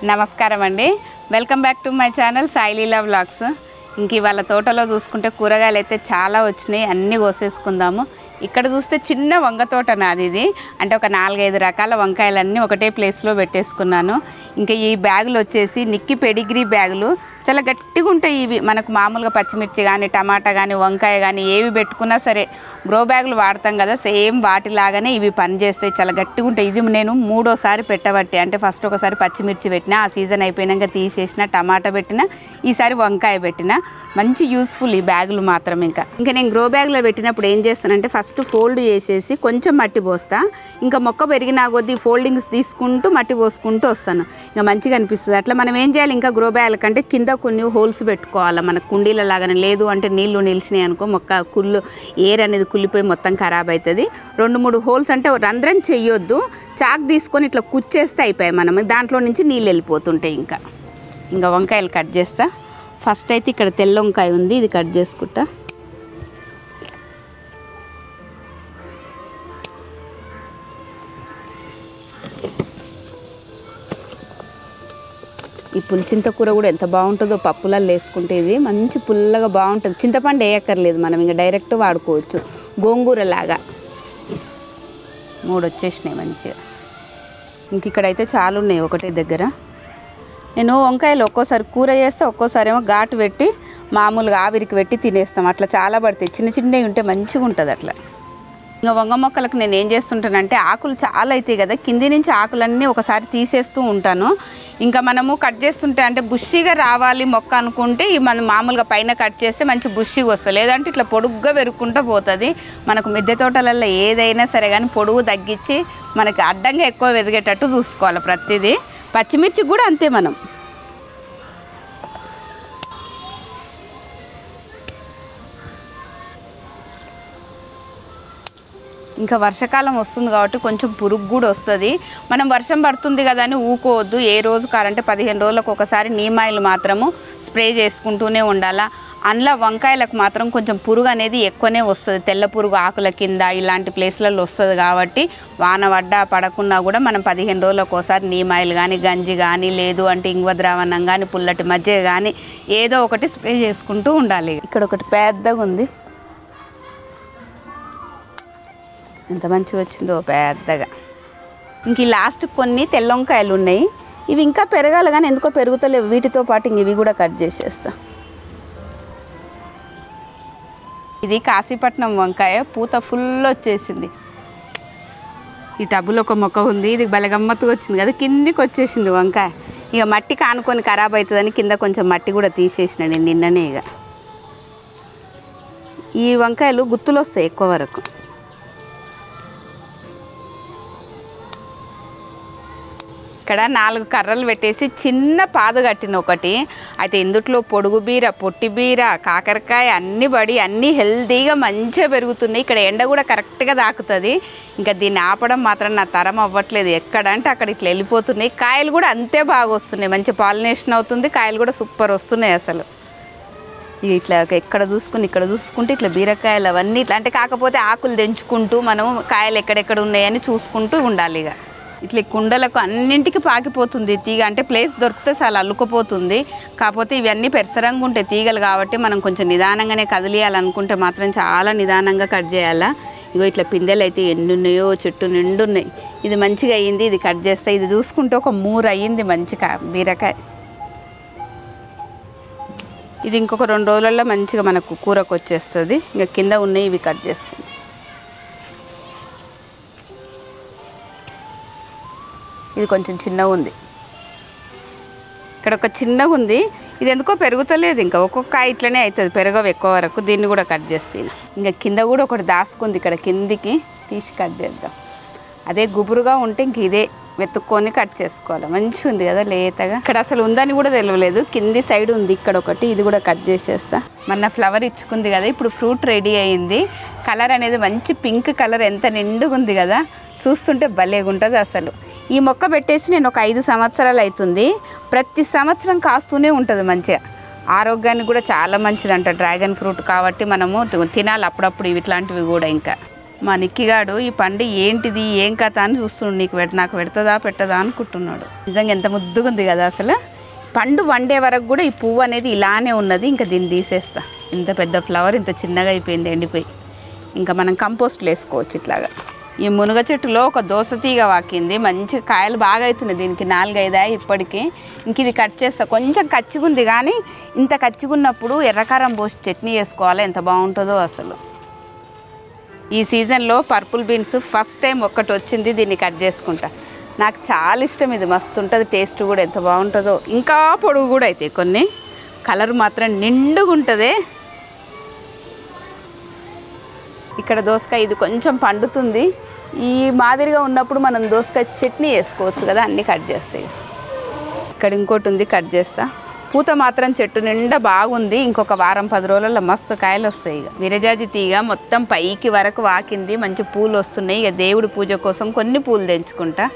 నమస్కారం అండి welcome back to my channel Saileela vlogs ఇంక ఇవాళ తోటలో చూసుకుంటే కూరగాయలు అయితే చాలా వచ్చినాయి అన్నీ కోసేసుకుందాము ఇక్కడ చూస్తే చిన్న వంగ తోట నాది ఇది అంటే ఒక నాలుగైదు రకాల వంకాయలన్నీ ఒకటే ప్లేస్లో పెట్టేసుకున్నాను ఇంకా ఈ బ్యాగులు వచ్చేసి నిక్కి పెడిగ్రీ బ్యాగులు చాలా గట్టిగా ఉంటాయి ఇవి మనకు మామూలుగా పచ్చిమిర్చి కానీ టమాటా కానీ వంకాయ కానీ ఏవి పెట్టుకున్నా సరే గ్రో బ్యాగులు వాడతాం కదా సేమ్ వాటిలాగానే ఇవి పనిచేస్తాయి చాలా గట్టిగా ఉంటాయి ఇది నేను మూడోసారి పెట్టబట్టి అంటే ఫస్ట్ ఒకసారి పచ్చిమిర్చి పెట్టిన ఆ సీజన్ అయిపోయినాక తీసేసిన టమాటా పెట్టిన ఈసారి వంకాయ పెట్టిన మంచి యూస్ఫుల్ ఈ బ్యాగులు మాత్రం ఇంకా ఇంకా నేను గ్రో బ్యాగ్లో పెట్టినప్పుడు ఏం చేస్తానంటే ఫస్ట్ ఫోల్డ్ చేసేసి కొంచెం మట్టి పోస్తా ఇంకా మొక్క పెరిగిన కొద్దీ ఫోల్డింగ్స్ తీసుకుంటూ మట్టి పోసుకుంటూ వస్తాను ఇంకా మంచిగా అనిపిస్తుంది అట్లా మనం ఏం చేయాలి ఇంకా గ్రో బ్యాగ్ కంటే కింద కొన్ని హోల్స్ పెట్టుకోవాలి మన కుండీల లాగానే లేదు అంటే నీళ్లు నిలిచినాయి అనుకో మొక్క కుళ్ళు ఎయిర్ అనేది కుళ్ళిపోయి మొత్తం ఖరాబ్ అవుతుంది రెండు మూడు హోల్స్ అంటే రంధ్రం చెయ్యొద్దు చాక్ తీసుకొని ఇట్లా కుచ్చేస్తే అయిపోయాయి మనం దాంట్లో నుంచి నీళ్ళు వెళ్ళిపోతుంటాయి ఇంకా ఇంకా వంకాయలు కట్ చేస్తా ఫస్ట్ అయితే ఇక్కడ తెల్ల వంకాయ ఉంది ఇది కట్ చేసుకుంటా ఈ పులిచింత కూర కూడా ఎంత బాగుంటుందో పప్పులలో వేసుకుంటే ఇది మంచి పుల్లగా బాగుంటుంది చింతపండు వేయక్కర్లేదు మనం ఇంకా డైరెక్ట్ వాడుకోవచ్చు గోంగూర లాగా మూడు వచ్చేసినాయి మంచిగా ఇంక ఇక్కడైతే చాలా ఉన్నాయి ఒకటే దగ్గర నేను వంకాయలు ఒక్కోసారి కూర చేస్తే ఒక్కోసారి ఏమో ఘాటు పెట్టి మామూలుగా ఆవిరికి పెట్టి తినేస్తాం అట్లా చాలా పడతాయి చిన్న చిన్నవి ఉంటే మంచిగా ఉంటుంది అట్లా ఇంకా వంగ మొక్కలకు నేను ఏం చేస్తుంటానంటే ఆకులు చాలా అవుతాయి కదా కింది నుంచి ఆకులన్నీ ఒకసారి తీసేస్తూ ఉంటాను ఇంకా మనము కట్ చేస్తుంటే అంటే బుషిగా రావాలి మొక్క అనుకుంటే ఈ మనం మామూలుగా పైన కట్ చేస్తే మంచి బుషిగా వస్తుంది లేదంటే ఇట్లా పొడుగ్గా పెరుక్కుంటూ పోతుంది మనకు మిద్దె తోటలలో ఏదైనా సరే కానీ పొడుగు తగ్గించి మనకి అడ్డంగా ఎక్కువ వెదిగేటట్టు చూసుకోవాలి ప్రతిదీ పచ్చిమిర్చి కూడా అంతే మనం ఇంకా వర్షాకాలం వస్తుంది కాబట్టి కొంచెం పురుగు కూడా వస్తుంది మనం వర్షం పడుతుంది కదా అని ఊకోవద్దు ఏ రోజు కారంటే పదిహేను రోజులకు ఒకసారి నీమాయిలు మాత్రము స్ప్రే చేసుకుంటూనే ఉండాలా అందులో వంకాయలకు మాత్రం కొంచెం పురుగు అనేది ఎక్కువనే వస్తుంది తెల్ల పురుగు ఆకుల కింద ఇలాంటి ప్లేస్లలో వస్తుంది కాబట్టి వాన పడ్డా పడకున్నా కూడా మనం పదిహేను రోజులకు ఒకసారి నీమాయిలు కానీ గంజి కానీ లేదు అంటే ఇంగువ ద్రావణం కానీ పుల్లటి మధ్య కానీ ఏదో ఒకటి స్ప్రే చేసుకుంటూ ఉండాలి ఇక్కడ ఒకటి పెద్దగా ఉంది ఎంత మంచిగా వచ్చిందో పెద్దగా ఇంక ఈ లాస్ట్ కొన్ని తెల్లొంకాయలు ఉన్నాయి ఇవి ఇంకా పెరగాలి కానీ ఎందుకో పెరుగుతలేవు వీటితో పాటు ఇంక ఇవి కూడా కట్ చేసేస్తా ఇది కాశీపట్నం వంకాయ పూత ఫుల్ వచ్చేసింది ఈ టబ్బులో ఒక మొక్క ఉంది ఇది భలే గమ్మత్తుగా వచ్చింది కదా కిందికి వచ్చేసింది వంకాయ ఇక మట్టి కానుకొని ఖరాబ్ అవుతుందని కింద కొంచెం మట్టి కూడా తీసేసిన నేను నిన్ననే ఇక ఈ వంకాయలు గుత్తులు వస్తాయి ఎక్కువ వరకు ఇక్కడ నాలుగు కర్రలు పెట్టేసి చిన్న పాదు కట్టిన ఒకటి అయితే ఇందుట్లో పొడుగు బీర పొట్టి బీర కాకరకాయ అన్ని పడి అన్నీ హెల్తీగా మంచిగా పెరుగుతున్నాయి ఇక్కడ ఎండ కూడా కరెక్ట్గా తాకుతుంది ఇంకా దీన్ని ఆపడం మాత్రం నా తరం అవ్వట్లేదు ఎక్కడంటే అక్కడ ఇట్లా వెళ్ళిపోతున్నాయి కాయలు కూడా అంతే బాగా వస్తున్నాయి మంచి పాలినేషన్ అవుతుంది కాయలు కూడా సూపర్ వస్తున్నాయి అసలు ఇక ఇట్లా ఎక్కడ చూసుకుని ఇక్కడ చూసుకుంటే ఇట్లా బీరకాయలు అవన్నీ ఇట్లా అంటే కాకపోతే ఆకులు తెంచుకుంటూ మనం కాయలు ఎక్కడెక్కడ ఉన్నాయని చూసుకుంటూ ఉండాలి ఇక ఇట్లా ఈ కుండలకు అన్నింటికి పాకిపోతుంది తీగ అంటే ప్లేస్ దొరికితే చాలా అల్లుకుపోతుంది కాకపోతే ఇవన్నీ పెరసరంగా ఉంటాయి తీగలు కాబట్టి మనం కొంచెం నిదానంగానే కదిలియాలనుకుంటే మాత్రం చాలా నిదానంగా కట్ చేయాలా ఇగో ఇట్లా పిందెలు అయితే ఎన్ని ఉన్నాయో చెట్టు నిండున్నాయి ఇది మంచిగా అయ్యింది ఇది కట్ చేస్తే ఇది చూసుకుంటే ఒక మూరు అయ్యింది మంచిగా బీరకాయ ఇది ఇంకొక రెండు రోజులలో మంచిగా మనకు కూరకు వచ్చేస్తుంది ఇంకా కింద ఉన్నాయి ఇవి కట్ చేసుకుందాం ఇది కొంచెం చిన్నగా ఉంది ఇక్కడ ఒక చిన్నగా ఉంది ఇది ఎందుకో పెరుగుతలేదు ఇంకా ఒక్కొక్క కాయ ఇట్లనే అవుతుంది పెరగవు ఎక్కువ వరకు దీన్ని కూడా కట్ చేస్తాను ఇంకా కింద కూడా ఒకటి దాసుకుంది ఇక్కడ కిందికి తీసి కట్ చేద్దాం అదే గుబురుగా ఉంటే ఇంక ఇదే వెతుక్కొని కట్ చేసుకోవాలి మంచిగా ఉంది కదా లేతగా ఇక్కడ అసలు ఉందని కూడా తెలియలేదు కింది సైడ్ ఉంది ఇక్కడ ఒకటి ఇది కూడా కట్ చేసేస్తా మొన్న ఫ్లవర్ ఇచ్చుకుంది కదా ఇప్పుడు ఫ్రూట్ రెడీ అయింది కలర్ అనేది మంచి పింక్ కలర్ ఎంత నిండుగా ఉంది కదా చూస్తుంటే భలేగా ఉంటుంది అసలు ఈ మొక్క పెట్టేసి నేను ఒక ఐదు సంవత్సరాలు అవుతుంది ప్రతి సంవత్సరం కాస్తూనే ఉంటుంది మంచిగా ఆరోగ్యానికి కూడా చాలా మంచిదంట డ్రాగన్ ఫ్రూట్ కాబట్టి మనము తి- తినాలి అప్పుడప్పుడు ఇవి ఇట్లాంటివి కూడా ఇంకా మా నిక్కిగాడు ఈ పండు ఏంటిది ఏం కథ అని చూస్తుండు నీకు పెడ నాకు పెడతదా పెట్టదా అనుకుంటున్నాడు నిజంగా ఎంత ముద్దుగా ఉంది కదా అసలు పండు వండే వరకు కూడా ఈ పువ్వు అనేది ఇలానే ఉన్నది ఇంకా దీన్ని తీసేస్తా ఇంత పెద్ద ఫ్లవర్ ఇంత చిన్నగా అయిపోయింది ఎండిపోయి ఇంకా మనం కంపోస్ట్లు వేసుకోవచ్చు ఇట్లాగా ఈ మునగ చెట్టులో ఒక దోస తీగ వాకింది మంచి కాయలు బాగా అవుతున్నాయి దీనికి నాలుగైదా ఇప్పటికి ఇంక ఇది కట్ చేస్తా కొంచెం కచ్చిగా ఉంది కానీ ఇంత కచ్చిగా ఉన్నప్పుడు ఎర్రకారం పోసి చట్నీ వేసుకోవాలి ఎంత బాగుంటుందో అసలు ఈ సీజన్లో పర్పుల్ బీన్స్ ఫస్ట్ టైం ఒక్కటి వచ్చింది దీన్ని కట్ చేసుకుంటా నాకు చాలా ఇష్టం ఇది మస్తు ఉంటుంది టేస్ట్ కూడా ఎంత బాగుంటుందో ఇంకా పొడుగు కూడా అవుతాయి కొన్ని కలర్ మాత్రం నిండుగా ఉంటుంది ఇక్కడ దోసకాయ ఇది కొంచెం పండుతుంది ఈ మాదిరిగా ఉన్నప్పుడు మనం దోసకాయ చట్నీ వేసుకోవచ్చు కదా అన్నీ కట్ చేస్తాయి ఇక్కడ ఇంకోటి ఉంది కట్ చేస్తా పూత మాత్రం చెట్టు నిండా బాగుంది ఇంకొక వారం పది రోజుల్లో మస్తు కాయలు వస్తాయి ఇక విరజాజి తీగ మొత్తం పైకి వరకు వాకింది మంచి పూలు వస్తున్నాయి ఇక దేవుడి పూజ కోసం కొన్ని పూలు తెంచుకుంటా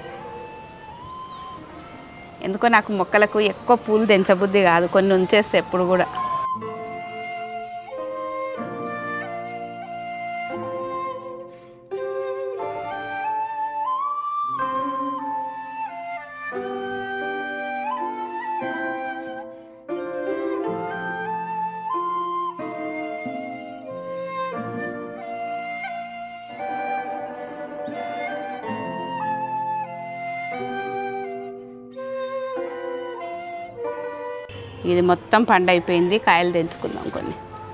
ఎందుకో నాకు మొక్కలకు ఎక్కువ పూలు తెంచబుద్ధి కాదు కొన్ని ఉంచేస్తే ఎప్పుడు కూడా ఇది మొత్తం పండు అయిపోయింది కాయలు తెంచుకుందాం కొన్ని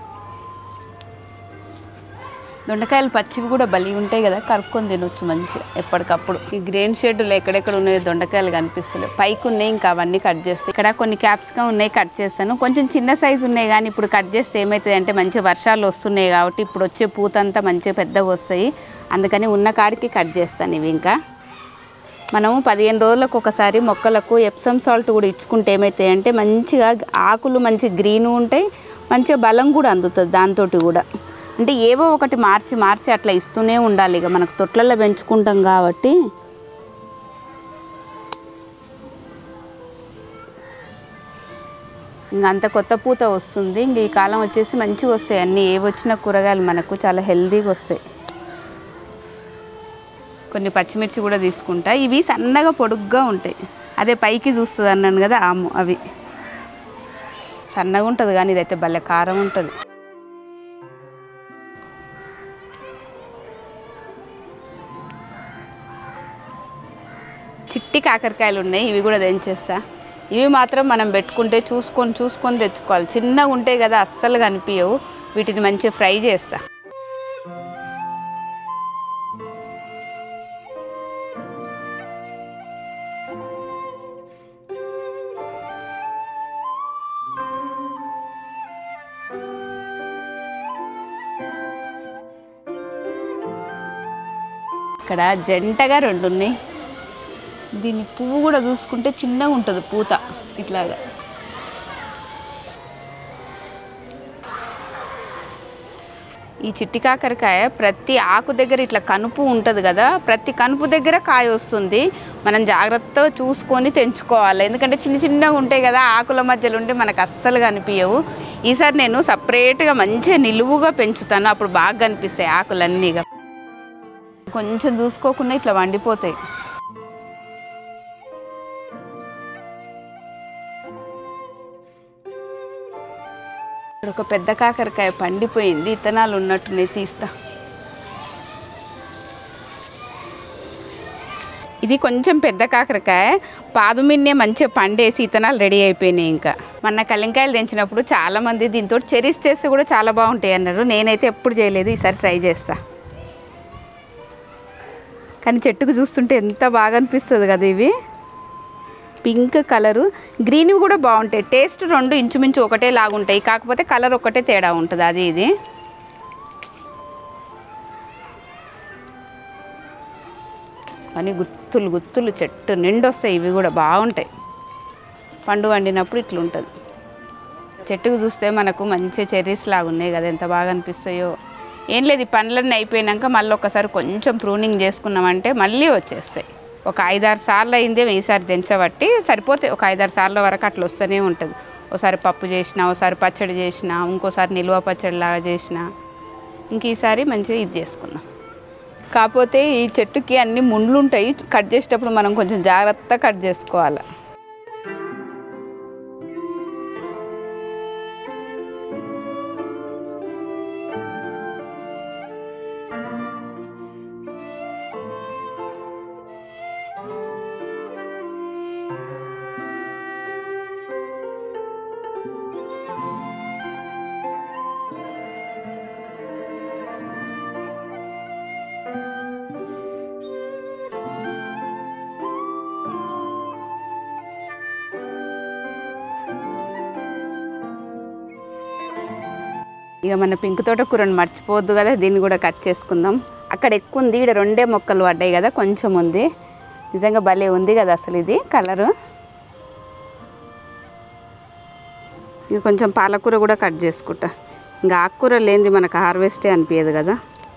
దొండకాయలు పచ్చివి కూడా బలి ఉంటాయి కదా కలుపుకొని తినొచ్చు మంచిగా ఎప్పటికప్పుడు ఈ గ్రీన్ షేడ్లు ఎక్కడెక్కడ ఉన్నాయో దొండకాయలు కనిపిస్తలేవు పైకి ఉన్నాయి ఇంకా అవన్నీ కట్ చేస్తాయి ఇక్కడ కొన్ని క్యాప్సికం ఉన్నాయి కట్ చేస్తాను కొంచెం చిన్న సైజు ఉన్నాయి కానీ ఇప్పుడు కట్ చేస్తే ఏమవుతుంది అంటే మంచి వర్షాలు వస్తున్నాయి కాబట్టి ఇప్పుడు వచ్చే పూత అంతా మంచిగా పెద్దగా వస్తాయి అందుకని ఉన్న కాడికి కట్ చేస్తాను ఇవి ఇంకా మనము పదిహేను రోజులకు ఒకసారి మొక్కలకు ఎప్సమ్ సాల్ట్ కూడా ఇచ్చుకుంటే ఏమవుతాయి అంటే మంచిగా ఆకులు మంచి గ్రీన్ ఉంటాయి మంచిగా బలం కూడా అందుతుంది దాంతో కూడా అంటే ఏవో ఒకటి మార్చి మార్చి అట్లా ఇస్తూనే ఉండాలి ఇక మనకు తొట్లలో పెంచుకుంటాం కాబట్టి ఇంక అంత కొత్త పూత వస్తుంది ఇంక ఈ కాలం వచ్చేసి మంచిగా వస్తాయి అన్నీ ఏవి వచ్చిన కూరగాయలు మనకు చాలా హెల్తీగా వస్తాయి కొన్ని పచ్చిమిర్చి కూడా తీసుకుంటా ఇవి సన్నగా పొడుగ్గా ఉంటాయి అదే పైకి చూస్తుంది అన్నాను కదా ఆము అవి సన్నగా ఉంటుంది కానీ ఇదైతే భలే కారం ఉంటుంది చిట్టి కాకరకాయలు ఉన్నాయి ఇవి కూడా తెంచేస్తా ఇవి మాత్రం మనం పెట్టుకుంటే చూసుకొని చూసుకొని తెచ్చుకోవాలి చిన్నగా ఉంటాయి కదా అస్సలు కనిపించవు వీటిని మంచిగా ఫ్రై చేస్తా ఇక్కడ జంటగా రెండు ఉన్నాయి దీని పువ్వు కూడా చూసుకుంటే చిన్నగా ఉంటుంది పూత ఇట్లాగా ఈ చిట్టి కాకరకాయ ప్రతి ఆకు దగ్గర ఇట్లా కనుపు ఉంటుంది కదా ప్రతి కనుపు దగ్గర కాయ వస్తుంది మనం జాగ్రత్తగా చూసుకొని తెంచుకోవాలి ఎందుకంటే చిన్న చిన్నగా ఉంటాయి కదా ఆకుల మధ్యలో ఉంటే మనకు అస్సలు కనిపించవు ఈసారి నేను సపరేట్గా మంచిగా నిలువుగా పెంచుతాను అప్పుడు బాగా కనిపిస్తాయి ఆకులన్నీగా కొంచెం చూసుకోకుండా ఇట్లా వండిపోతాయి ఇక్కడ ఒక పెద్ద కాకరకాయ పండిపోయింది ఇత్తనాలు ఉన్నట్టున్నాయి తీస్తా ఇది కొంచెం పెద్ద కాకరకాయ పాదుమిన్నే మంచిగా పండేసి ఇత్తనాలు రెడీ అయిపోయినాయి ఇంకా మొన్న కలింకాయలు తెంచినప్పుడు చాలామంది దీంతో చెరీస్ చేస్తే కూడా చాలా బాగుంటాయి అన్నారు నేనైతే ఎప్పుడు చేయలేదు ఈసారి ట్రై చేస్తా కానీ చెట్టుకు చూస్తుంటే ఎంత బాగా అనిపిస్తుంది కదా ఇవి పింక్ కలరు గ్రీన్ కూడా బాగుంటాయి టేస్ట్ రెండు ఇంచుమించు ఒకటే లాగుంటాయి కాకపోతే కలర్ ఒకటే తేడా ఉంటుంది అది ఇది కానీ గుత్తులు గుత్తులు చెట్టు నిండు వస్తాయి ఇవి కూడా బాగుంటాయి పండు వండినప్పుడు ఇట్లుంటుంది చెట్టుకు చూస్తే మనకు మంచి చెర్రీస్ లాగా ఉన్నాయి కదా ఎంత బాగా అనిపిస్తాయో ఏం లేదు ఈ పండ్లన్నీ అయిపోయినాక మళ్ళీ ఒకసారి కొంచెం ప్రూనింగ్ చేసుకున్నామంటే మళ్ళీ వచ్చేస్తాయి ఒక ఐదారు సార్లు అయిందే ఈసారి దించబట్టి సరిపోతాయి ఒక ఐదారు సార్ల వరకు అట్లా వస్తూనే ఉంటుంది ఒకసారి పప్పు చేసిన ఒకసారి పచ్చడి చేసిన ఇంకోసారి నిల్వ పచ్చడి లాగా చేసిన ఇంక ఈసారి మంచిగా ఇది చేసుకున్నాం కాకపోతే ఈ చెట్టుకి అన్ని ముండ్లు ఉంటాయి కట్ చేసేటప్పుడు మనం కొంచెం జాగ్రత్తగా కట్ చేసుకోవాలి ఇక మన పింక్ తోట కూరని మర్చిపోవద్దు కదా దీన్ని కూడా కట్ చేసుకుందాం అక్కడ ఎక్కువ ఉంది ఇక్కడ రెండే మొక్కలు పడ్డాయి కదా కొంచెం ఉంది నిజంగా భలే ఉంది కదా అసలు ఇది కలరు ఇక కొంచెం పాలకూర కూడా కట్ చేసుకుంటా ఇంకా ఆకుకూర లేనిది మనకు హార్వెస్టే అనిపించదు కదా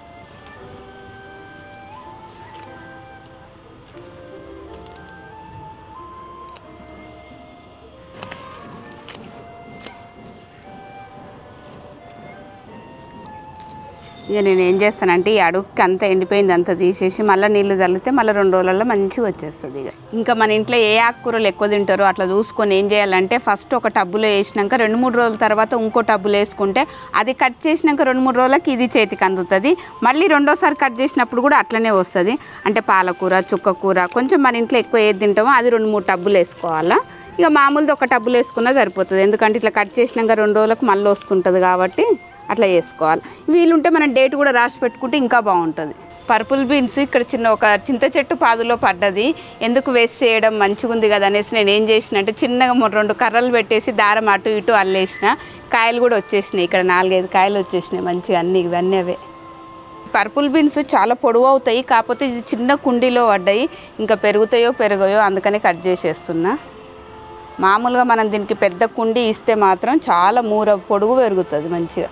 ఇక నేను ఏం చేస్తానంటే ఈ అడుగుకి అంతా ఎండిపోయింది అంతా తీసేసి మళ్ళీ నీళ్లు చల్లితే మళ్ళీ రెండు రోజులలో మంచిగా వచ్చేస్తుంది ఇక ఇంకా మన ఇంట్లో ఏ ఆకుకూరలు ఎక్కువ తింటారో అట్లా చూసుకొని ఏం చేయాలంటే ఫస్ట్ ఒక టబ్బులో వేసినాక రెండు మూడు రోజుల తర్వాత ఇంకో టబ్బులో వేసుకుంటే అది కట్ చేసినాక రెండు మూడు రోజులకి ఇది చేతికి అందుతుంది మళ్ళీ రెండోసారి కట్ చేసినప్పుడు కూడా అట్లనే వస్తుంది అంటే పాలకూర చుక్కకూర కొంచెం మన ఇంట్లో ఎక్కువ ఏది తింటామో అది రెండు మూడు టబ్బులు వేసుకోవాలా ఇక మామూలుది ఒక టబ్బులు వేసుకున్నా సరిపోతుంది ఎందుకంటే ఇట్లా కట్ చేసినాక రెండు రోజులకు మళ్ళీ వస్తుంటుంది కాబట్టి అట్లా చేసుకోవాలి వీలుంటే మనం డేట్ కూడా రాసి పెట్టుకుంటే ఇంకా బాగుంటుంది పర్పుల్ బీన్స్ ఇక్కడ చిన్న ఒక చింత చెట్టు పాదులో పడ్డది ఎందుకు వేస్ట్ చేయడం మంచిగా ఉంది కదా అనేసి నేను ఏం చేసిన అంటే చిన్నగా మొ- రెండు కర్రలు పెట్టేసి దారం అటు ఇటు అల్లేసిన కాయలు కూడా వచ్చేసినాయి ఇక్కడ నాలుగైదు కాయలు వచ్చేసినాయి మంచిగా అన్ని ఇవన్నీ అవే పర్పుల్ బీన్స్ చాలా పొడవు అవుతాయి కాకపోతే ఇది చిన్న కుండీలో పడ్డాయి ఇంకా పెరుగుతాయో పెరగయో అందుకని కట్ చేసేస్తున్నా మామూలుగా మనం దీనికి పెద్ద కుండీ ఇస్తే మాత్రం చాలా మూర పొడుగు పెరుగుతుంది మంచిగా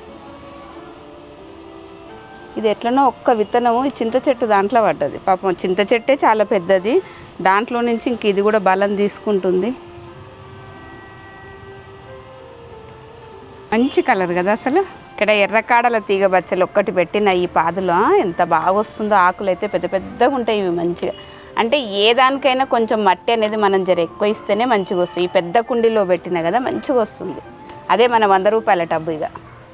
ఇది ఎట్లనో ఒక్క విత్తనము ఈ చింత చెట్టు దాంట్లో పడ్డది పాపం చింత చెట్టే చాలా పెద్దది దాంట్లో నుంచి ఇంక ఇది కూడా బలం తీసుకుంటుంది మంచి కలర్ కదా అసలు ఇక్కడ ఎర్రకాడల తీగ బచ్చలు ఒక్కటి పెట్టిన ఈ పాదులో ఎంత బాగా వస్తుందో ఆకులు అయితే పెద్ద పెద్దగా ఉంటాయి ఇవి మంచిగా అంటే ఏ దానికైనా కొంచెం మట్టి అనేది మనం జర ఎక్కువ ఇస్తేనే మంచిగా వస్తుంది ఈ పెద్ద కుండీలో పెట్టిన కదా మంచిగా వస్తుంది అదే మన వంద రూపాయల టబ్బు ఇక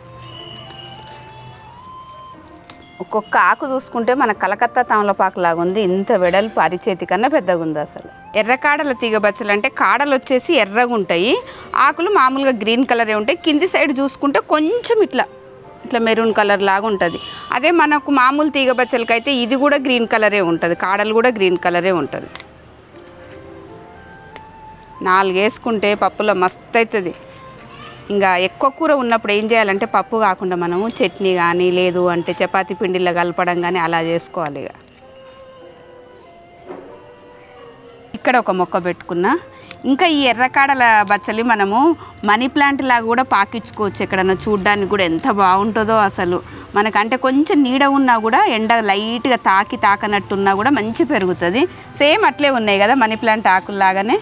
ఒక్కొక్క ఆకు చూసుకుంటే మన కలకత్తా తమలపాకు లాగా ఉంది ఇంత వెడల్పు అరిచేతి కన్నా పెద్దగా ఉంది అసలు ఎర్ర కాడల తీగ బచ్చలు అంటే కాడలు వచ్చేసి ఎర్రగా ఉంటాయి ఆకులు మామూలుగా గ్రీన్ కలరే ఉంటాయి కింది సైడ్ చూసుకుంటే కొంచెం ఇట్లా ఇట్లా మెరూన్ కలర్ లాగా ఉంటుంది అదే మనకు మామూలు తీగ బచ్చలకి అయితే ఇది కూడా గ్రీన్ కలరే ఉంటుంది కాడలు కూడా గ్రీన్ కలరే ఉంటుంది నాలుగు వేసుకుంటే పప్పులో మస్తు అవుతుంది ఇంకా ఎక్కువ కూర ఉన్నప్పుడు ఏం చేయాలంటే పప్పు కాకుండా మనము చట్నీ కానీ లేదు అంటే చపాతీ పిండిలో కలపడం కానీ అలా చేసుకోవాలి ఇక ఇక్కడ ఒక మొక్క పెట్టుకున్నా ఇంకా ఈ ఎర్రకాడల బచ్చలి మనము మనీ ప్లాంట్ లాగా కూడా పాకించుకోవచ్చు ఎక్కడన్నా చూడ్డానికి కూడా ఎంత బాగుంటుందో అసలు మనకంటే కొంచెం నీడ ఉన్నా కూడా ఎండ లైట్గా తాకి తాకనట్టున్నా కూడా మంచి పెరుగుతుంది సేమ్ అట్లే ఉన్నాయి కదా మనీ ప్లాంట్ ఆకుల్లాగానే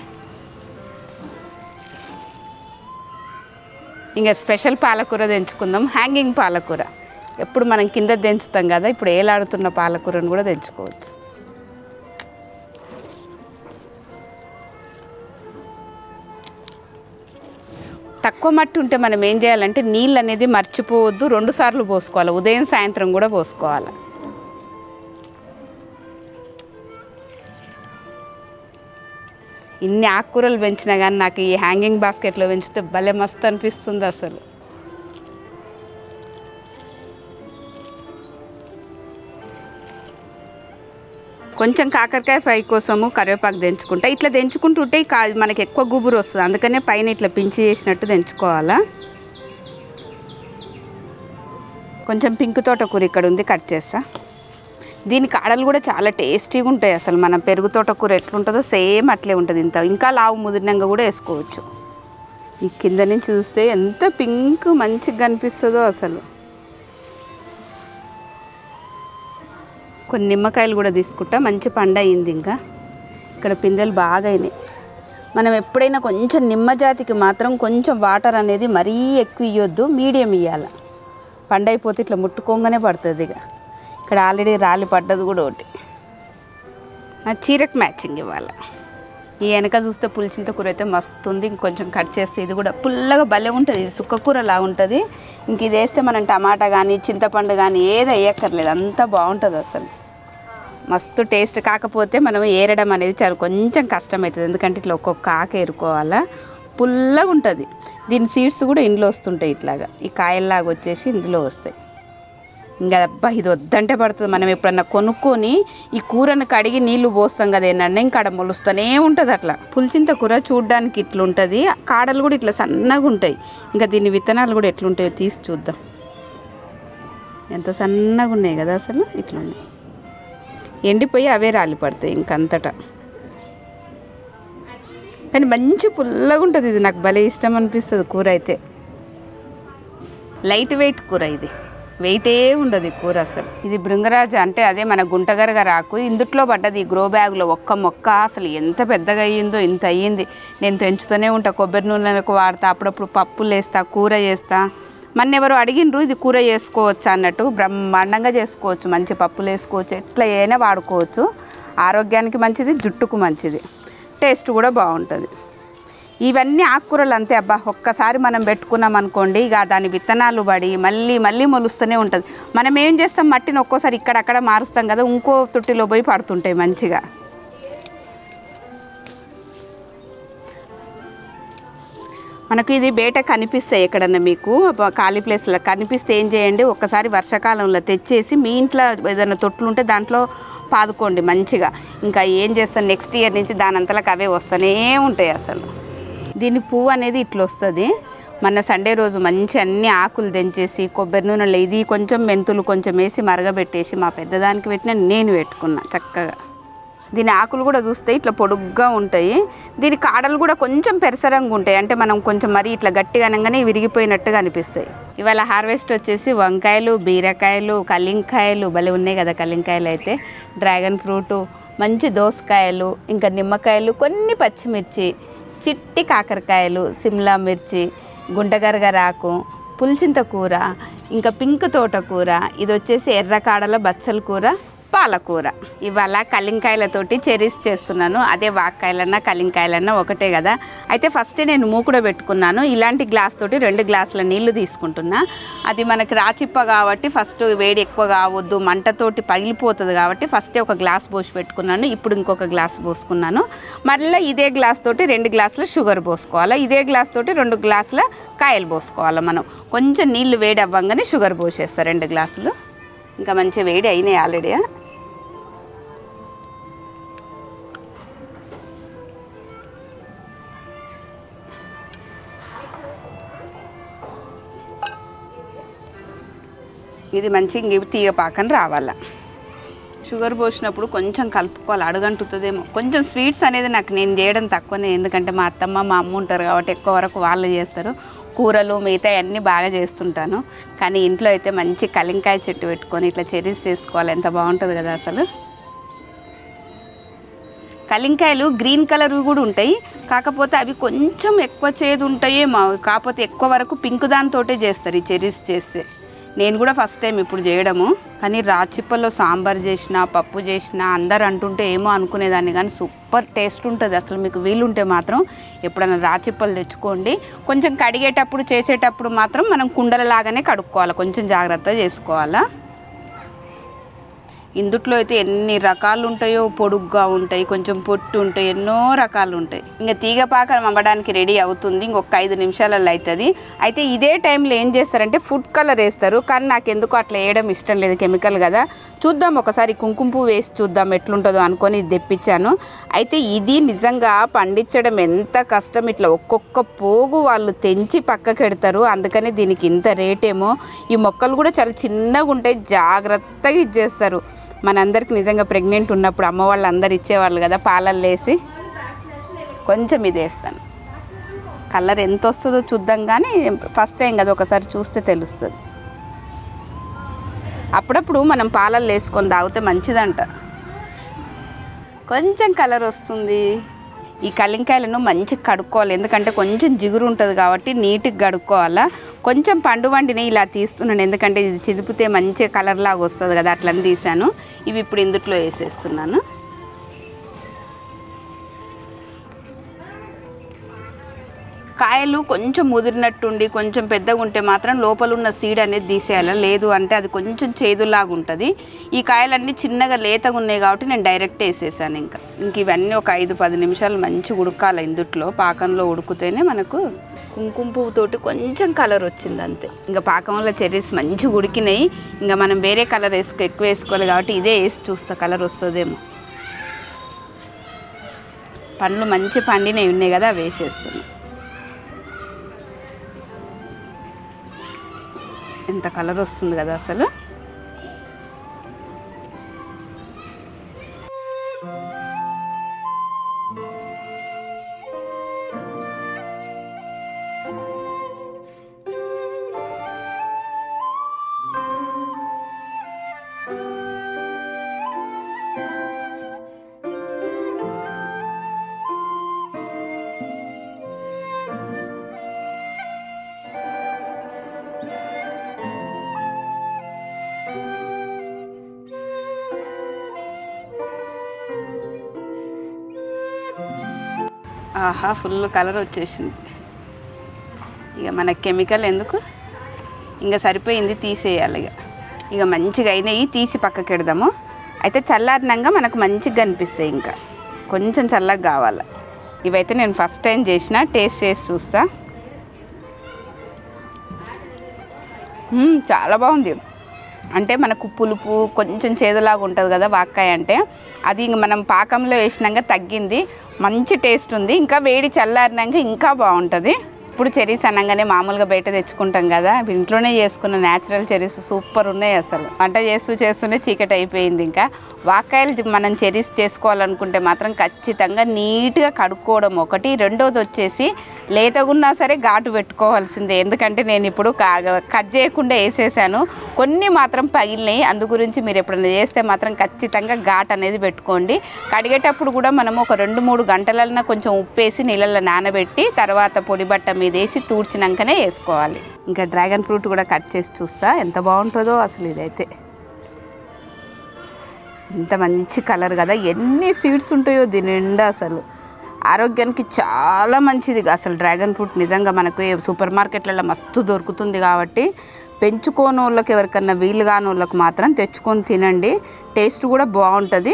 ఇంకా స్పెషల్ పాలకూర తెంచుకుందాం హ్యాంగింగ్ పాలకూర ఎప్పుడు మనం కింద తెంచుతాం కదా ఇప్పుడు ఏలాడుతున్న పాలకూరను కూడా తెంచుకోవచ్చు తక్కువ మట్టి ఉంటే మనం ఏం చేయాలంటే నీళ్ళు అనేది మర్చిపోవద్దు రెండు సార్లు పోసుకోవాలి ఉదయం సాయంత్రం కూడా పోసుకోవాలి ఇన్ని ఆకుకూరలు పెంచినా కానీ నాకు ఈ హ్యాంగింగ్ బాస్కెట్లో పెంచితే భలే మస్తు అనిపిస్తుంది అసలు కొంచెం కాకరకాయ ఫ్రై కోసము కరివేపాకు తెంచుకుంటా ఇట్లా తెంచుకుంటుంటే కా మనకి ఎక్కువ గుబురు వస్తుంది అందుకనే పైన ఇట్లా పించి చేసినట్టు తెంచుకోవాలా కొంచెం పింక్ తోటకూర ఇక్కడ ఉంది కట్ చేస్తా దీని కాడలు కూడా చాలా టేస్టీగా ఉంటాయి అసలు మన పెరుగు తోటకూర ఎట్లుంటుందో సేమ్ అట్లే ఉంటుంది ఇంత ఇంకా లావు ముదిరినంగా కూడా వేసుకోవచ్చు ఈ కింద నుంచి చూస్తే ఎంత పింక్ మంచిగా కనిపిస్తుందో అసలు కొన్ని నిమ్మకాయలు కూడా తీసుకుంటా మంచి పండు అయింది ఇంకా ఇక్కడ పిందెలు బాగా అయినాయి మనం ఎప్పుడైనా కొంచెం నిమ్మ జాతికి మాత్రం కొంచెం వాటర్ అనేది మరీ ఎక్కువ ఇవ్వద్దు మీడియం ఇవ్వాలి పండు అయిపోతే ఇట్లా ముట్టుకోగానే పడుతుంది ఇక ఇక్కడ ఆల్రెడీ రాలి పడ్డది కూడా ఒకటి నా చీరకు మ్యాచింగ్ ఇవ్వాలి ఈ వెనక చూస్తే పులిచింత కూర అయితే మస్తు ఉంది ఇంకొంచెం కట్ చేస్తే ఇది కూడా పుల్లగా భలే ఉంటుంది ఇది సుక్క కూర లా ఉంటుంది ఇంక ఇది వేస్తే మనం టమాటా కానీ చింతపండు కానీ ఏది వేయక్కర్లేదు అంతా బాగుంటుంది అసలు మస్తు టేస్ట్ కాకపోతే మనం ఏరడం అనేది చాలా కొంచెం కష్టమవుతుంది ఎందుకంటే ఇట్లా ఒక్కొక్క ఆక ఏరుకోవాలా పుల్లగా ఉంటుంది దీని సీడ్స్ కూడా ఇందులో వస్తుంటాయి ఇట్లాగా ఈ కాయల్లాగా వచ్చేసి ఇందులో వస్తాయి ఇంకా అబ్బా ఇది వద్దంటే పడుతుంది మనం ఎప్పుడన్నా కొనుక్కొని ఈ కూరను కడిగి నీళ్లు పోస్తాం కదా ఏంటంటే ఇంకా ఆడ మొలుస్తూనే ఉంటుంది అట్లా పులిచింత కూర చూడ్డానికి ఇట్లుంటుంది కాడలు కూడా ఇట్లా సన్నగా ఉంటాయి ఇంకా దీని విత్తనాలు కూడా ఎట్లుంటాయో తీసి చూద్దాం ఎంత సన్నగా ఉన్నాయి కదా అసలు ఇట్లా ఉన్నాయి ఎండిపోయి అవే రాలిపడతాయి ఇంకంతటా కానీ మంచి పుల్లగా ఉంటుంది ఇది నాకు భలే ఇష్టం అనిపిస్తుంది కూర అయితే లైట్ వెయిట్ కూర ఇది వెయిటే ఉండదు ఈ కూర అసలు ఇది భృంగరాజు అంటే అదే మన గుంటగరగ రాకు ఇందుట్లో పడ్డది ఈ గ్రో బ్యాగ్లో ఒక్క మొక్క అసలు ఎంత పెద్దగా అయ్యిందో ఇంత అయ్యింది నేను పెంచుతూనే ఉంటా కొబ్బరి నూనెలకు వాడతా అప్పుడప్పుడు పప్పులు వేస్తా కూర చేస్తా మన ఎవరు అడిగినరు ఇది కూర చేసుకోవచ్చు అన్నట్టు బ్రహ్మాండంగా చేసుకోవచ్చు మంచి పప్పులు వేసుకోవచ్చు ఎట్లా అయినా వాడుకోవచ్చు ఆరోగ్యానికి మంచిది జుట్టుకు మంచిది టేస్ట్ కూడా బాగుంటుంది ఇవన్నీ ఆకుకూరలు అంతే అబ్బా ఒక్కసారి మనం పెట్టుకున్నాం అనుకోండి ఇక దాని విత్తనాలు పడి మళ్ళీ మళ్ళీ మొలుస్తూనే ఉంటుంది మనం ఏం చేస్తాం మట్టిని ఒక్కోసారి ఇక్కడక్కడ మారుస్తాం కదా ఇంకో తొట్టిలో పోయి పడుతుంటాయి మంచిగా మనకు ఇది బయట కనిపిస్తాయి ఎక్కడన్నా మీకు బ- ఖాళీ ప్లేస్లో కనిపిస్తే ఏం చేయండి ఒక్కసారి వర్షాకాలంలో తెచ్చేసి మీ ఇంట్లో ఏదైనా తొట్లు ఉంటే దాంట్లో పాదుకోండి మంచిగా ఇంకా ఏం చేస్తాను నెక్స్ట్ ఇయర్ నుంచి దాని అంతలకు అవే వస్తూనే ఉంటాయి అసలు దీని పువ్వు అనేది ఇట్లా వస్తుంది మన సండే రోజు మంచి అన్ని ఆకులు తెంచేసి కొబ్బరి నూనెలో ఇది కొంచెం మెంతులు కొంచెం వేసి మరగబెట్టేసి మా పెద్దదానికి పెట్టిన నేను పెట్టుకున్నా చక్కగా దీని ఆకులు కూడా చూస్తే ఇట్లా పొడుగ్గా ఉంటాయి దీని కాడలు కూడా కొంచెం పెరసరంగా ఉంటాయి అంటే మనం కొంచెం మరీ ఇట్లా గట్టిగా అనగానే విరిగిపోయినట్టుగా అనిపిస్తాయి ఇవాళ హార్వెస్ట్ వచ్చేసి వంకాయలు బీరకాయలు కలింకాయలు భలే ఉన్నాయి కదా కలింకాయలు అయితే డ్రాగన్ ఫ్రూటు మంచి దోసకాయలు ఇంకా నిమ్మకాయలు కొన్ని పచ్చిమిర్చి చిట్టి కాకరకాయలు సిమ్లా మిర్చి గుంటగరగరాకు పులిచింత కూర ఇంకా పింక్ తోటకూర ఇది వచ్చేసి ఎర్రకాడల బచ్చల కూర పాలకూర ఇవాళ కలింకాయలతోటి చెరీస్ చేస్తున్నాను అదే వాక్కాయలన్నా కలింకాయలన్నా ఒకటే కదా అయితే ఫస్ట్ నేను మూకుడ పెట్టుకున్నాను ఇలాంటి గ్లాస్ తోటి రెండు గ్లాసుల నీళ్లు తీసుకుంటున్నా అది మనకి రాచిప్ప కాబట్టి ఫస్ట్ వేడి ఎక్కువ కావద్దు మంటతోటి పగిలిపోతుంది కాబట్టి ఫస్టే ఒక గ్లాస్ పోసి పెట్టుకున్నాను ఇప్పుడు ఇంకొక గ్లాస్ పోసుకున్నాను మళ్ళీ ఇదే గ్లాస్ తోటి రెండు గ్లాసుల షుగర్ పోసుకోవాలి ఇదే గ్లాస్ తోటి రెండు గ్లాసుల కాయలు పోసుకోవాలి మనం కొంచెం నీళ్లు వేడి అవ్వంగానే షుగర్ పోసేస్తా రెండు గ్లాసులు ఇంకా మంచి వేడి అయినాయి ఆల్రెడీ ఇది మంచి ఇంక తీగ పాకని రావాల షుగర్ పోసినప్పుడు కొంచెం కలుపుకోవాలి అడుగంటుతుందేమో కొంచెం స్వీట్స్ అనేది నాకు నేను చేయడం తక్కువనే ఎందుకంటే మా అత్తమ్మ మా అమ్మ ఉంటారు కాబట్టి ఎక్కువ వరకు వాళ్ళు చేస్తారు కూరలు మిగతా అన్నీ బాగా చేస్తుంటాను కానీ ఇంట్లో అయితే మంచి కలింకాయ చెట్టు పెట్టుకొని ఇట్లా చెరీస్ చేసుకోవాలి ఎంత బాగుంటుంది కదా అసలు కలింకాయలు గ్రీన్ కలర్ కూడా ఉంటాయి కాకపోతే అవి కొంచెం ఎక్కువ చేదు ఉంటాయేమో కాకపోతే ఎక్కువ వరకు పింక్ దానితోటే చేస్తారు ఈ చెరీస్ చేస్తే నేను కూడా ఫస్ట్ టైం ఇప్పుడు చేయడము కానీ రాచిప్పల్లో సాంబార్ చేసిన పప్పు చేసిన అందరు అంటుంటే ఏమో అనుకునేదాన్ని కానీ సూపర్ టేస్ట్ ఉంటుంది అసలు మీకు వీలుంటే మాత్రం ఎప్పుడైనా రాచిప్పలు తెచ్చుకోండి కొంచెం కడిగేటప్పుడు చేసేటప్పుడు మాత్రం మనం కుండలలాగానే కడుక్కోవాలి కొంచెం జాగ్రత్తగా చేసుకోవాలా ఇందుట్లో అయితే ఎన్ని రకాలు ఉంటాయో పొడుగ్గా ఉంటాయి కొంచెం పొట్టు ఉంటాయి ఎన్నో రకాలు ఉంటాయి ఇంకా తీగ పాకం అమ్మడానికి రెడీ అవుతుంది ఇంకొక ఐదు నిమిషాలలో అవుతుంది అయితే ఇదే టైంలో ఏం చేస్తారంటే ఫుడ్ కలర్ వేస్తారు కానీ నాకు ఎందుకు అట్లా వేయడం ఇష్టం లేదు కెమికల్ కదా చూద్దాం ఒకసారి కుంకుమ పువ్వు వేసి చూద్దాం ఎట్లుంటుందో అనుకొని ఇది తెప్పించాను అయితే ఇది నిజంగా పండించడం ఎంత కష్టం ఇట్లా ఒక్కొక్క పోగు వాళ్ళు తెంచి పక్కకెడతారు అందుకని దీనికి ఇంత రేటేమో ఈ మొక్కలు కూడా చాలా చిన్నగా ఉంటాయి జాగ్రత్తగా ఇచ్చేస్తారు మనందరికి నిజంగా ప్రెగ్నెంట్ ఉన్నప్పుడు అమ్మ వాళ్ళు అందరు ఇచ్చేవాళ్ళు కదా పాలల్లో వేసి కొంచెం ఇది వేస్తాను కలర్ ఎంత వస్తుందో చూద్దాం కానీ ఫస్ట్ టైం కదా ఒకసారి చూస్తే తెలుస్తుంది అప్పుడప్పుడు మనం పాలల్లో వేసుకొని తాగితే మంచిదంట కొంచెం కలర్ వస్తుంది ఈ కలింకాయలను మంచిగా కడుక్కోవాలి ఎందుకంటే కొంచెం జిగురు ఉంటుంది కాబట్టి నీట్గా కడుక్కోవాలా కొంచెం పండు వండిని ఇలా తీస్తున్నాను ఎందుకంటే ఇది చిదిపితే మంచిగా కలర్ లాగా వస్తుంది కదా అట్లని తీసాను ఇవి ఇప్పుడు ఇందుట్లో వేసేస్తున్నాను కాయలు కొంచెం ముదిరినట్టుండి కొంచెం పెద్దగా ఉంటే మాత్రం లోపల ఉన్న సీడ్ అనేది తీసేయాలి లేదు అంటే అది కొంచెం చేదులాగా ఉంటుంది ఈ కాయలన్నీ చిన్నగా లేతగా ఉన్నాయి కాబట్టి నేను డైరెక్ట్ వేసేసాను ఇంకా ఇంక ఇవన్నీ ఒక ఐదు పది నిమిషాలు మంచి ఉడకాలి ఇందుట్లో పాకంలో ఉడికితేనే మనకు కుంకుమ పువ్వుతోటి కొంచెం కలర్ వచ్చింది అంతే ఇంకా పాకంలో చెర్రీస్ మంచిగా ఉడికినాయి ఇంకా మనం వేరే కలర్ వేసుకో ఎక్కువ వేసుకోవాలి కాబట్టి ఇదే వేసి చూస్తా కలర్ వస్తుందేమో పండ్లు మంచి పండినవి ఉన్నాయి కదా అవి వేసేస్తున్నాం ఎంత కలర్ వస్తుంది కదా అసలు ఆహా ఫుల్ కలర్ వచ్చేసింది ఇక మన కెమికల్ ఎందుకు ఇంకా సరిపోయింది తీసేయాలి ఇక ఇక మంచిగా అయినాయి తీసి పక్కకి పెడదాము అయితే చల్లారినాక మనకు మంచిగా కనిపిస్తాయి ఇంకా కొంచెం చల్లగా కావాలి ఇవైతే నేను ఫస్ట్ టైం చేసిన టేస్ట్ చేసి చూస్తా మ్మ్, చాలా బాగుంది అంటే మనకు పులుపు కొంచెం చేదులాగా ఉంటుంది కదా వాక్కాయ అంటే అది ఇంక మనం పాకంలో వేసినాక తగ్గింది మంచి టేస్ట్ ఉంది ఇంకా వేడి చల్లారినాక ఇంకా బాగుంటుంది ఇప్పుడు చెరీస్ అనగానే మామూలుగా బయట తెచ్చుకుంటాం కదా అవి ఇంట్లోనే చేసుకున్న న్యాచురల్ చెరీస్ సూపర్ ఉన్నాయి అసలు వంట చేస్తూ చేస్తూనే చీకటి అయిపోయింది ఇంకా వాక్కాయలు జ- మనం చెరీస్ చేసుకోవాలనుకుంటే మాత్రం ఖచ్చితంగా నీట్గా కడుక్కోవడం ఒకటి రెండోది వచ్చేసి లేతగున్నా సరే ఘాటు పెట్టుకోవాల్సిందే ఎందుకంటే నేను ఇప్పుడు కా- కట్ చేయకుండా వేసేసాను కొన్ని మాత్రం పగిలినాయి అందు గురించి మీరు ఎప్పుడైనా చేస్తే మాత్రం ఖచ్చితంగా ఘాట్ అనేది పెట్టుకోండి కడిగేటప్పుడు కూడా మనం ఒక రెండు మూడు గంటలన్నా కొంచెం ఉప్పేసి నీళ్ళల్లో నానబెట్టి తర్వాత పొడి బట్ట మీద వేసి తూడ్చినాకనే వేసుకోవాలి ఇంకా డ్రాగన్ ఫ్రూట్ కూడా కట్ చేసి చూస్తా ఎంత బాగుంటుందో అసలు ఇదైతే ఎంత మంచి కలర్ కదా ఎన్ని సీడ్స్ ఉంటాయో దీని నిండా అసలు ఆరోగ్యానికి చాలా మంచిది అసలు డ్రాగన్ ఫ్రూట్ నిజంగా మనకు ఏ సూపర్ మార్కెట్లలో మస్తు దొరుకుతుంది కాబట్టి పెంచుకోని వాళ్ళకి ఎవరికన్నా వీలు కాని వాళ్ళకి మాత్రం తెచ్చుకొని తినండి టేస్ట్ కూడా బాగుంటుంది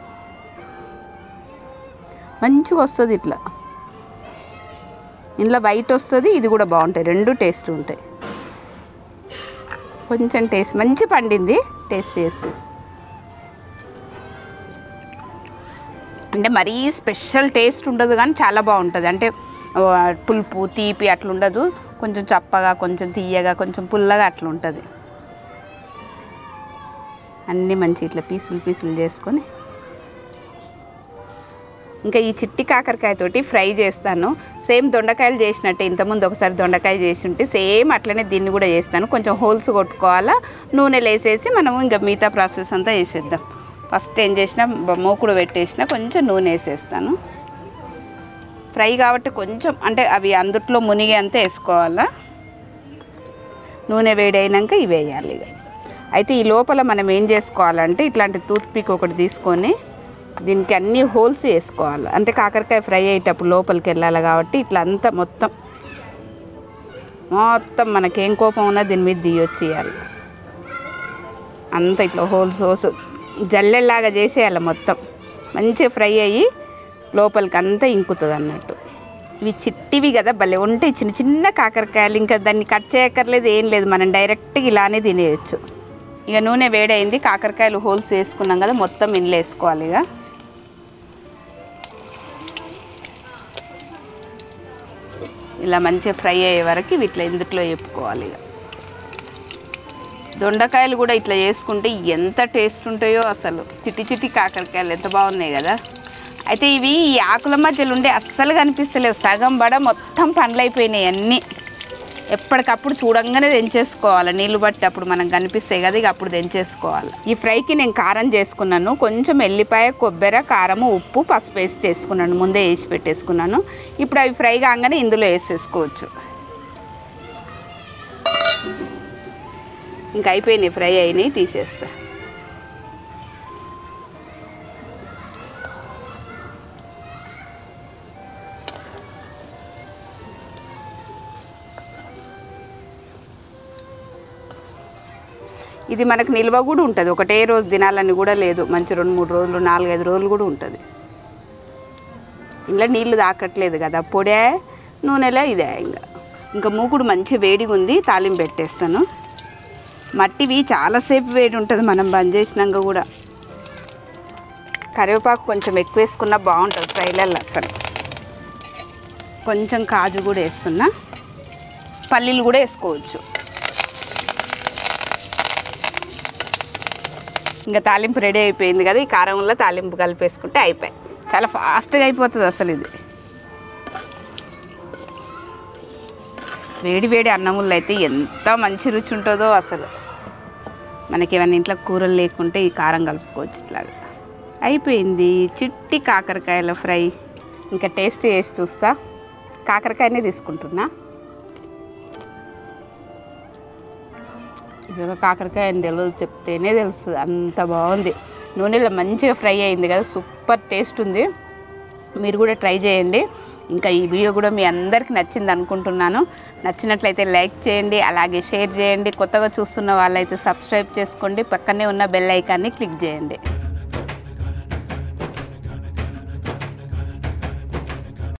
మంచిగా వస్తుంది ఇట్లా ఇందులో వైట్ వస్తుంది ఇది కూడా బాగుంటాయి రెండు టేస్ట్ ఉంటాయి కొంచెం టేస్ట్ మంచి పండింది టేస్ట్ చేసి చూసి అంటే మరీ స్పెషల్ టేస్ట్ ఉండదు కానీ చాలా బాగుంటుంది అంటే ఆ, పులుపు తీపి అట్లా ఉండదు కొంచెం చప్పగా కొంచెం తీయగా కొంచెం పుల్లగా అట్లా ఉంటుంది అన్నీ మంచి ఇట్లా పీసులు పీసులు చేసుకొని ఇంకా ఈ చిట్టి కాకరకాయతోటి ఫ్రై చేస్తాను సేమ్ దొండకాయలు చేసినట్టే ఇంతకుముందు ఒకసారి దొండకాయ చేసి ఉంటే సేమ్ అట్లనే దీన్ని కూడా చేస్తాను కొంచెం హోల్స్ కొట్టుకోవాలా నూనెలు వేసేసి మనము ఇంకా మిగతా ప్రాసెస్ అంతా వేసేద్దాం ఫస్ట్ ఏం చేసినా బ- మూకుడు పెట్టేసిన కొంచెం నూనె వేసేస్తాను ఫ్రై కాబట్టి కొంచెం అంటే అవి అందుట్లో మునిగి అంతా వేసుకోవాలా నూనె వేడి అయినాక ఇవి వేయాలి ఇక అయితే ఈ లోపల మనం ఏం చేసుకోవాలంటే ఇట్లాంటి టూత్ పిక్ ఒకటి తీసుకొని దీనికి అన్ని హోల్స్ వేసుకోవాలి అంటే కాకరకాయ ఫ్రై అయ్యేటప్పుడు లోపలికి వెళ్ళాలి కాబట్టి ఇట్లా అంతా మొత్తం మొత్తం మనకేం కోపం ఉన్నా దీని మీద తీయొచ్చేయాలి అంత ఇట్లా హోల్స్ హోల్స్ జల్లెల్లాగా చేసేయాలి మొత్తం మంచిగా ఫ్రై అయ్యి లోపలికి అంతా ఇంకుతుంది అన్నట్టు ఇవి చిట్టివి కదా భలే ఉంటాయి చిన్న చిన్న కాకరకాయలు ఇంకా దాన్ని కట్ చేయక్కర్లేదు ఏం లేదు మనం డైరెక్ట్గా ఇలానే తినేయచ్చు ఇక నూనె వేడైంది కాకరకాయలు హోల్స్ వేసుకున్నాం కదా మొత్తం ఇంట్లో వేసుకోవాలి ఇక ఇలా మంచిగా ఫ్రై అయ్యే వరకు ఇట్లా ఇందుట్లో వేపుకోవాలి ఇక దొండకాయలు కూడా ఇట్లా చేసుకుంటే ఎంత టేస్ట్ ఉంటాయో అసలు చిట్టి చిట్టి కాకరకాయలు ఎంత బాగున్నాయి కదా అయితే ఇవి ఈ ఆకుల మధ్యలో ఉండే అస్సలు కనిపిస్తలేవు సగం బడ మొత్తం పండ్లు అయిపోయినాయి అన్నీ ఎప్పటికప్పుడు చూడంగానే దించేసుకోవాలి నీళ్ళు బట్టి అప్పుడు మనకు కనిపిస్తాయి కదా ఇక అప్పుడు దించేసుకోవాలి ఈ ఫ్రైకి నేను కారం చేసుకున్నాను కొంచెం ఎల్లిపాయ కొబ్బరి కారము ఉప్పు పసుపు వేసి చేసుకున్నాను ముందే వేసి పెట్టేసుకున్నాను ఇప్పుడు అవి ఫ్రై కాగానే ఇందులో వేసేసుకోవచ్చు ఇంకా అయిపోయినాయి ఫ్రై అయినాయి తీసేస్తా ఇది మనకు నిల్వ కూడా ఉంటుంది ఒకటే రోజు తినాలని కూడా లేదు మంచి రెండు మూడు రోజులు నాలుగైదు రోజులు కూడా ఉంటుంది ఇంట్లో నీళ్ళు తాకట్లేదు కదా పొడే నూనెలో ఇదే ఇంకా ఇంకా మూకుడు మంచి వేడిగా ఉంది తాలింపు పెట్టేస్తాను మట్టివి చాలాసేపు వేడి ఉంటుంది మనం బంద్ చేసినాక కూడా కరివేపాకు కొంచెం ఎక్కువ వేసుకున్నా బాగుంటుంది ఫ్రైలలో అసలు కొంచెం కాజు కూడా వేస్తున్నా పల్లీలు కూడా వేసుకోవచ్చు ఇంకా తాలింపు రెడీ అయిపోయింది కదా ఈ కారంలో తాలింపు కలిపేసుకుంటే అయిపోయి చాలా ఫాస్ట్గా అయిపోతుంది అసలు ఇది వేడి వేడి అన్నముల్లో అయితే ఎంత మంచి రుచి ఉంటుందో అసలు మనకి ఏమైనా ఇంట్లో కూరలు లేకుంటే ఈ కారం కలుపుకోవచ్చు ఇట్లాగా అయిపోయింది చిట్టి కాకరకాయల ఫ్రై ఇంకా టేస్ట్ చేసి చూస్తా కాకరకాయనే తీసుకుంటున్నా నిజంగా కాకరకాయ అని తెలియదు చెప్తేనే తెలుస్తుంది అంత బాగుంది నూనెలో మంచిగా ఫ్రై అయింది కదా సూపర్ టేస్ట్ ఉంది మీరు కూడా ట్రై చేయండి ఇంకా ఈ వీడియో కూడా మీ అందరికి నచ్చింది అనుకుంటున్నాను నచ్చినట్లయితే లైక్ చేయండి అలాగే షేర్ చేయండి కొత్తగా చూస్తున్న వాళ్ళైతే సబ్స్క్రైబ్ చేసుకోండి పక్కనే ఉన్న బెల్ ఐకాన్ని క్లిక్ చేయండి